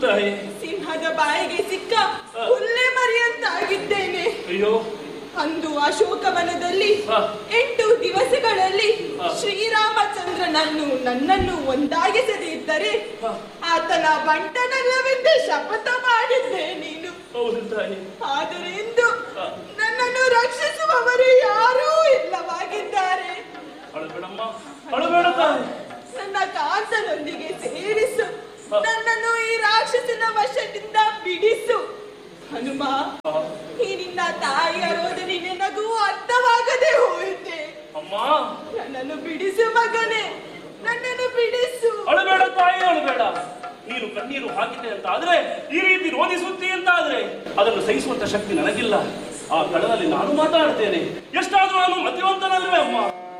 ತಾಯಿ ಸಿಂಹದ ಬಾಯಿಗೆ ಸಿಕ್ಕ ಹುಲ್ಲೆ ಮರಿಯಂತಾಗಿದ್ದೇನೆ ಅಯ್ಯೋ ಅಂದು ಅಶೋಕವನದಲ್ಲಿ ಹ. ಎಂಟು ದಿವಸಗಳಲ್ಲಿ ಹ. ಶ್ರೀರಾಮಚಂದ್ರನನ್ನು ನನ್ನನ್ನು ಒಂದಾಗಿಸದೇ ಇದ್ದರೆ ಹ. ಆತನ ಬಂಟನಲ್ಲವೆಂದೇ ಶಪಥ ಮಾಡಿದ್ದೆ ನೀನು ಹೌದು ತಾಯಿ ಆದರೆ ಇಂದು ಹ. ನನ್ನನ್ನು ರಕ್ಷಿಸುವವರು ಯಾರೂ ಇಲ್ಲವಾಗಿದ್ದಾರೆ ಅಳಬೇಡಮ್ಮ ಅಳಬೇಡ ತಾಯಿ ನನ್ನ ಕಾಂತನೊಂದಿಗೆ ಸೇರಿಸು ಹ. ನನ್ನನ್ನು ಈ ರಾಕ್ಷಸನ ವಶದಿಂದ ಬಿಡಿಸು ಹನುಮ ಈ ನಿನ್ನ ತಾಯಿಯ ರೋದನೆ ನಿನಗೂ ಅರ್ಥವಾಗದೆ ಹೋಯಿತೆ ಅಮ್ಮ ನನ್ನನ್ನು ಬಿಡಿಸು ಮಗನೇ ನನ್ನನ್ನು ಬಿಡಿಸು ಅಳಬೇಡ ತಾಯಿ ಅಳಬೇಡ ನೀನು ಕಣ್ಣೀರು ಹಾಕಿದೆ ಅಂತ ಆದ್ರೆ ಈ ರೀತಿ ರೋಧಿಸುತ್ತಿ ಅಂತ ಆದ್ರೆ ಅದನ್ನು ಸಹಿಸುವಂತ ಶಕ್ತಿ ನನಗಿಲ್ಲ ಆ ಕಡದಲ್ಲಿ ನಾನು ಮಾತಾಡ್ತೇನೆ ಎಷ್ಟಾದ್ರೂ ನಾನು ಮತಿವಂತನಲ್ವೇ ಅಮ್ಮ